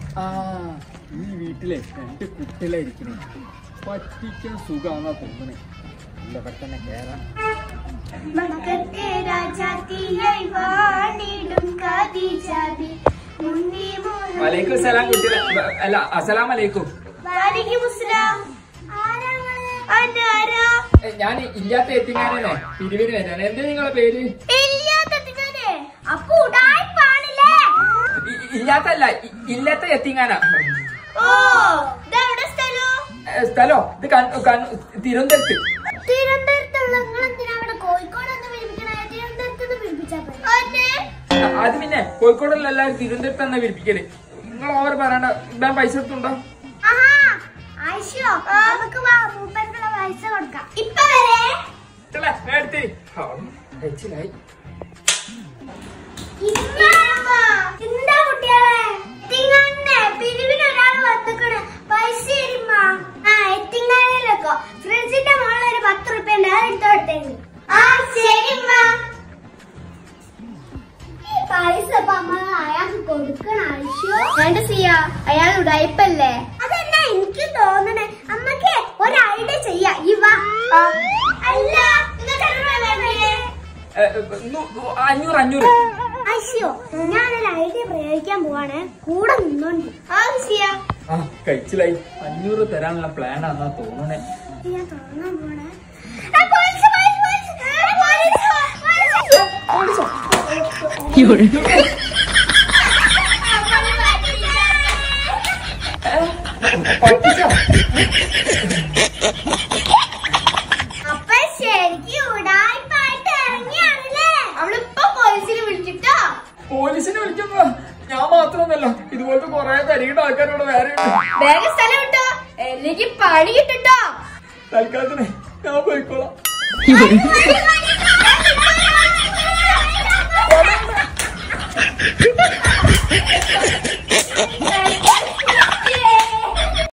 ആ ഈ വീട്ടിലെ രണ്ട് കുട്ടികളായിരിക്കണേ പറ്റിക്കാൻ സുഖാന്നാ തോന്നണേ ഇല്ല, ഇവിടെ തന്നെ കേറാം മക്കത്തെ രാജാത്തിയായി വാണിടും ഖദീജാബി മുന്നി മുഹമ്മദ് വലൈക്കും സലാം കുട്ടികളെ അല്ല അസലാം അലൈക്കും വാലിക്കും അസ്സലാം ആരാങ്ങള് ആരാ ഞാൻ ഇല്ലാത്ത എത്തിങ്ങാനേ പിരിവിന് വരാൻ എന്താ നിങ്ങളെ പേര് ഇല്ലാത്തതിനെ അപ്പൊ ഉടായിപ്പാണില്ലേ ഇ- ഇല്ലാത്തല്ല ഇ- ഇല്ലാത്ത എത്തിങ്ങാനാ ഓ ഇതെവിടെ സ്ഥലം ഏ, സ്ഥലോ ഇത് കണ്ണു കണ്ണു തിരുവനന്തപുരത്ത് തിരുവനന്തപുരത്തുള്ള നിങ്ങൾ എന്തിനാ അവിടെ കോഴിക്കോട് എന്ന് പിടിപ്പിക്കണേ തിരുവനന്തപുരത്ത് പിടിപ്പിച്ചാ ആ, അത് പിന്നെ കോഴിക്കോടുള്ള എല്ലാവരും തിരുവനന്തപുരത്ത് തന്നെ വിരിപ്പിക്കല് നിങ്ങൾ ഓവർ പറയണ്ട ഞാൻ പൈസ എടുത്തുണ്ടോ ആയിഷോ നമുക്ക് വാ മൂപ്പർക്കുള്ള പൈസ കൊടുക്കാം ഇപ്പൊ വരെ ഇട്ടല്ലേ, ഞാൻ എടുത്തിരി. ആ, കഴിച്ചിലായി. എന്താ കുട്ടികളെ എത്തിങ്ങാനെ പിരിവിന് ഒരാൾ വന്നിക്കണ് പൈസ തരുമ്മ ആ എത്തിങ്ങാനയിലേക്കോ ഫ്രിഡ്ജിന്റെ മുകളിൽ ഒരു പത്ത് റുപ്യ ഉണ്ട് അത് എടുത്തു കൊടുത്തേക്ക് ആ ശരി ഈ പൈസ ഇപ്പൊ അമ്മ അയാൾക്ക് കൊടുക്കണ ആവശ്യോ വേണ്ട സിയ അയാൾ ഉടായിപ്പല്ലേ അതെന്നാ എനിക്ക് തോന്നണേ അമ്മക്ക് ഒരു ഐഡിയ ചെയ്യാ ഇവ അല്ല നിങ്ങൾക്ക് ഏ, നൂ- നൂ- അഞ്ഞൂറ് അഞ്ഞൂറ് അശ്യോ ഞാനൊരു ഐഡിയ പ്രയോഗിക്കാൻ പോവാണ് കൂടെ നിന്നോണ്ട് ആവശ്യ ആ കഴിച്ചിലായി അഞ്ഞൂറ് തരാനുള്ള പ്ലാൻ ആണെന്നാ തോന്നണേ ഞാൻ തുടങ്ങാൻ പോണേ ആ, പോലീസ്, പോലീസ്, പോലീസ്. ആ, പോലീസ്, പോലീസ്. പറ്റിച്ചോ? അപ്പൊ ശരിക്കും ഉടായിപ്പായിട്ട് ഇറങ്ങിയാണല്ലേ അവളിപ്പൊ പോലീസിനെ വിളിച്ചിട്ടോ പോലീസിനെ വിളിക്കുമ്പോ ഞാൻ മാത്രമൊന്നല്ല ഇതുപോലത്തെ കൊറേ തരികിട ആൾക്കാരോട് വേറെ ഉണ്ട് വേഗം സ്ഥലം വിട്ടോ എനിക്ക് പണി കിട്ടോ തൽക്കാലത്തിന് ഞാൻ പോയിക്കോളാം പണി, പണി,